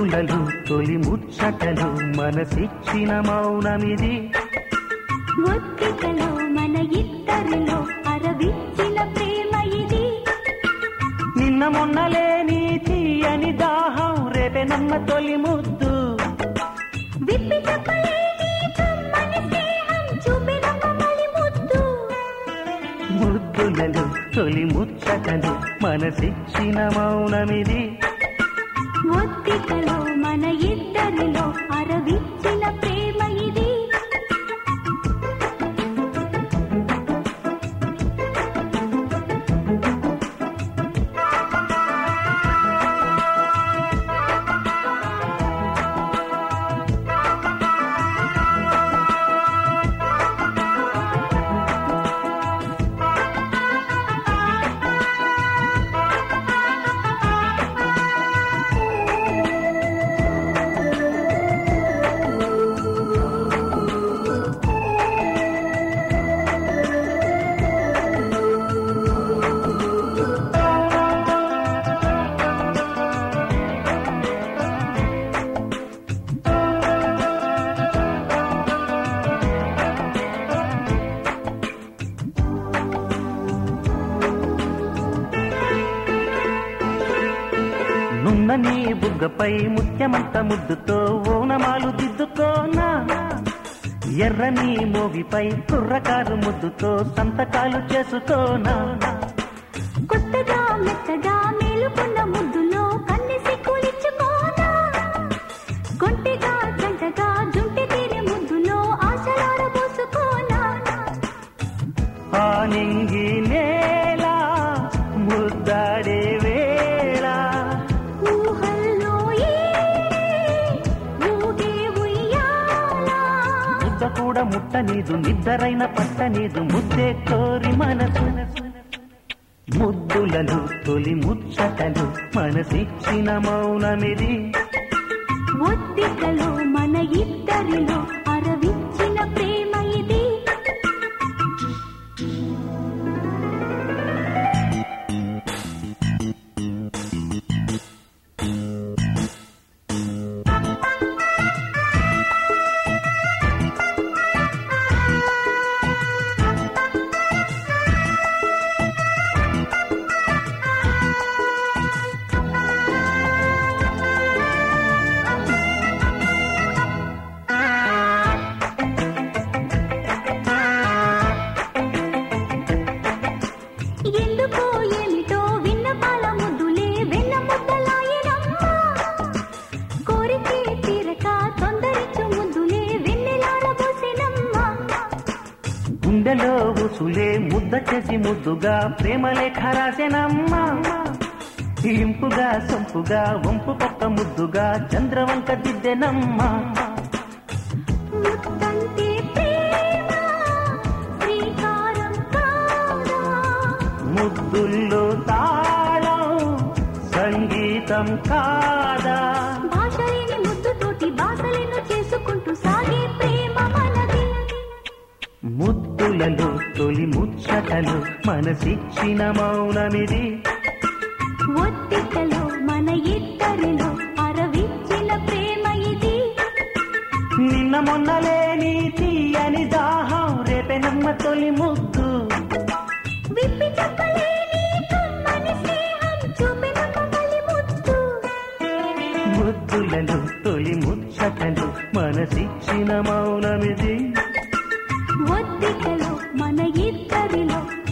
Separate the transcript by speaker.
Speaker 1: ముద్దులలు తొలి ముచ్చటలు మనసిచ్చిన మౌనమిది
Speaker 2: ఒత్తికలో మన ఇద్దరిలో అరవిచ్చిన ప్రేమ ఇది
Speaker 1: నిన్న మొన్నలేని తీయని దాహం రేపెనమ్మ తొలి ముద్దు
Speaker 2: విప్పి చెప్పలేని కమ్మని స్నేహం చూపిన కమలి ముద్దు
Speaker 1: ముద్దులలు తొలి ముచ్చటలు మనసిచ్చిన మౌనమిది
Speaker 2: ఒత్తికలో మన ఇద్దరిలో అరవిచ్చిన ప్రేమ ఇది
Speaker 1: నున్న నీ బుగ్గపై ముత్యమంత ముద్దుతో ఓనమాలు దిద్దుకోనా ఎర్రని మోగిపై కుర్రకారు ముద్దుతో సంతకాలు చేసుకోనా
Speaker 2: కొత్తగా మెత్తగా మేలుకున్న ముద్దులో కన్ని సిక్కులిచ్చుకోనా కొంటిగా జంటగా జుంటి తీరి ముద్దులో ఆశలార పోసుకోనా
Speaker 1: ఆ నింగి నేల ముద్దాడే వేళ
Speaker 2: ఊహల్లో ఈ ఊగే ఉయ్యాల
Speaker 1: ముద్ద కూడా ముట్టనీదు నిద్దరైన పట్టనీదు ముద్దే కోరి మనసు ముద్దులను తొలి ముచ్చటలు మనసిచ్చిన మౌనమిది
Speaker 2: ఒత్తికలో మన ఇద్దరిలో అరవిచ్చిన ప్రేమ ఇది ఎందుకో ఏమిటో విన్నపాల ముద్దులే వెన్న ముద్దలాయనమ్మా కోరికే తీరక తొందరిచ్చు ముద్దులే వెన్నెలాడబోసినమ్మా
Speaker 1: గుండెలో ఉసులే ముద్ద చేసి ముద్దుగా ప్రేమలే ఖరాసెనమ్మా ఇంపుగా సొంపుగా వంపు పక్క ముద్దుగా చంద్రవంక దిద్దెనమ్మా
Speaker 2: ముత్తంటే ప్రేమ శ్రీకారం కాదా
Speaker 1: ముద్దుల్లో తాళం సంగీతం కాదా
Speaker 2: భాషలేని ముద్దుతోటి బాసలను చేసుకుంటూ సాగే ప్రేమ మనది
Speaker 1: ముద్దులలో తొలి ముచ్చటలు మనసిచ్చిన మౌనమిది
Speaker 2: ఒత్తికలో మన ఇద్దరిలో అరవిచ్చిన ప్రేమ ఇది
Speaker 1: నిన్న మొన్నలేని తీయని దాహం రేపెనమ్మ తొలి ముద్దు
Speaker 2: విప్పి చెప్పలేని కమ్మని స్నేహం చూపిన కమలి ముద్దు
Speaker 1: ముద్దులలో తొలి ముచ్చటలు మనసిచ్చిన మౌనమిది
Speaker 2: ఒత్తికలో మన ఇద్దరిలో